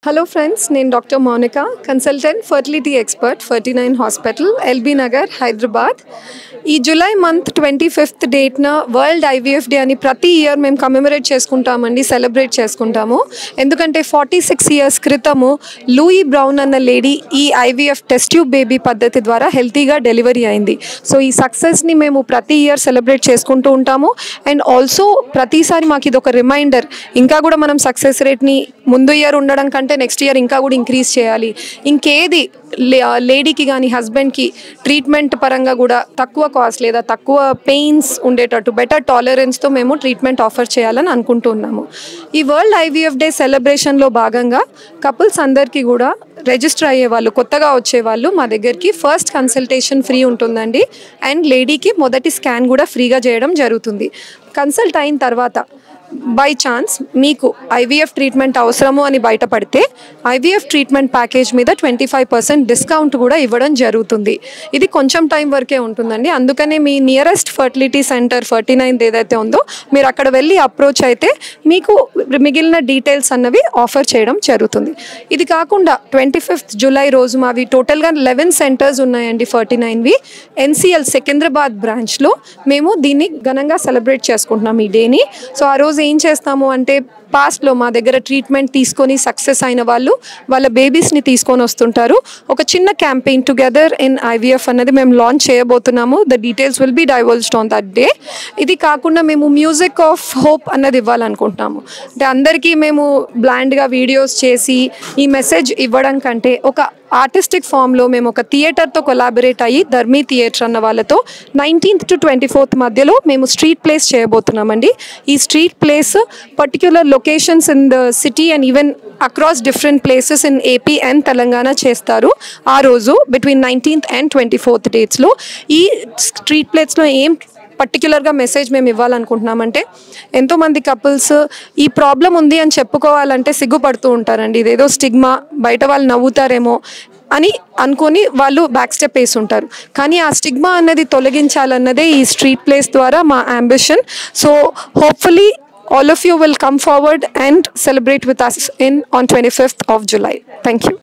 Hello friends నేను doctor Mounika consultant fertility expert forty nine hospital LB Nagar Hyderabad ఈ July month twenty fifth డేట్న world IVF day అని ప్రతి year మేము కమెమరేట్ చేసుకుంటామండి సెలబ్రేట్ చేసుకుంటాము ఎందుకంటే ఫార్టీ సిక్స్ ఇయర్స్ క్రితము లూయి బ్రౌన్ అన్న లేడీ ఈ ఐవీఎఫ్ టెస్ట్ ట్యూబ్ బేబీ పద్ధతి ద్వారా హెల్తీగా డెలివరీ అయింది సో ఈ సక్సెస్ని మేము ప్రతి ఇయర్ సెలబ్రేట్ చేసుకుంటూ ఉంటాము అండ్ ఆల్సో ప్రతిసారి మాకు ఇది ఒక రిమైండర్ ఇంకా కూడా మనం సక్సెస్ రేట్ని ముందు ఇయర్ ఉండడం కంటే నెక్స్ట్ ఇయర్ ఇంకా కూడా ఇంక్రీజ్ చేయాలి ఇంకేది లేడీకి కానీ హస్బెండ్కి ట్రీట్మెంట్ పరంగా కూడా తక్కువ కాస్ట్ లేదా తక్కువ పెయిన్స్ ఉండేటట్టు బెటర్ టాలరెన్స్తో మేము ట్రీట్మెంట్ ఆఫర్ చేయాలని అనుకుంటున్నాము ఈ వరల్డ్ ఐవీఎఫ్ డే సెలబ్రేషన్లో భాగంగా కపుల్స్ అందరికీ కూడా రిజిస్టర్ అయ్యే వాళ్ళు కొత్తగా వచ్చే వాళ్ళు మా దగ్గరికి ఫస్ట్ కన్సల్టేషన్ ఫ్రీ ఉంటుందండి అండ్ లేడీకి మొదటి స్కాన్ కూడా ఫ్రీగా చేయడం జరుగుతుంది కన్సల్ట్ అయిన తర్వాత బై ఛాన్స్ మీకు ఐవీఎఫ్ ట్రీట్మెంట్ అవసరము అని బయటపడితే ఐవీఎఫ్ ట్రీట్మెంట్ ప్యాకేజ్ మీద ట్వంటీ ఫైవ్ పర్సెంట్ డిస్కౌంట్ కూడా ఇవ్వడం జరుగుతుంది ఇది కొంచెం టైం వరకే ఉంటుందండి అందుకనే మీ nearest fertility centre forty ninth ఏదైతే ఉందో మీరు అక్కడ వెళ్ళి అప్రోచ్ అయితే మీకు మిగిలిన డీటెయిల్స్ అన్నవి ఆఫర్ చేయడం జరుగుతుంది ఇది కాకుండా ట్వంటీ ఫిఫ్త్ జూలై రోజు మావి టోటల్గా లెవెన్ సెంటర్స్ ఉన్నాయండి ఫర్టీ నైన్వి ఎన్సిఎల్ సికింద్రాబాద్ బ్రాంచ్లో మేము దీన్ని ఘనంగా సెలబ్రేట్ చేసుకుంటున్నాం ఈ డేని సో ఆ రోజు ఏం చేస్తాము అంటే పాస్ట్లో మా దగ్గర ట్రీట్మెంట్ తీసుకొని సక్సెస్ అయిన వాళ్ళు వాళ్ళ బేబీస్ని తీసుకొని వస్తుంటారు ఒక చిన్న క్యాంపెయిన్ టుగెదర్ ఇన్ ఐవీఎఫ్ అన్నది మేము లాంచ్ చేయబోతున్నాము the details will be divulged on that day ఇది కాకుండా మేము మ్యూజిక్ ఆఫ్ హోప్ అన్నది ఇవ్వాలనుకుంటున్నాము అంటే అందరికీ మేము బ్లాండ్గా వీడియోస్ చేసి ఈ మెసేజ్ ఇవ్వడం కంటే ఒక ఆర్టిస్టిక్ ఫామ్లో మేము ఒక థియేటర్తో కొలాబరేట్ అయ్యి ధర్మీ థియేటర్ అన్న వాళ్ళతో నైన్టీన్త్ టు ట్వంటీ ఫోర్త్ మధ్యలో మేము స్ట్రీట్ ప్లేస్ చేయబోతున్నామండి ఈ street plays particular locations in the city and even across different places in AP and Telangana చేస్తారు ఆ రోజు between nineteenth and twenty fourth డేట్స్లో ఈ స్ట్రీట్ ప్లేస్లో ఏం పర్టికులర్గా మెసేజ్ మేము ఇవ్వాలనుకుంటున్నామంటే ఎంతోమంది కపుల్స్ ఈ ప్రాబ్లం ఉంది అని చెప్పుకోవాలంటే సిగ్గుపడుతూ ఉంటారండి ఇదేదో స్టిగ్మా బయట వాళ్ళు నవ్వుతారేమో అని అనుకొని వాళ్ళు బ్యాక్ స్టెప్ వేసి ఉంటారు కానీ ఆ స్టిగ్మా అన్నది తొలగించాలన్నదే ఈ స్ట్రీట్ ప్లేస్ ద్వారా మా ambition so hopefully all of you will come forward and celebrate with us in on 25th of July. Thank you.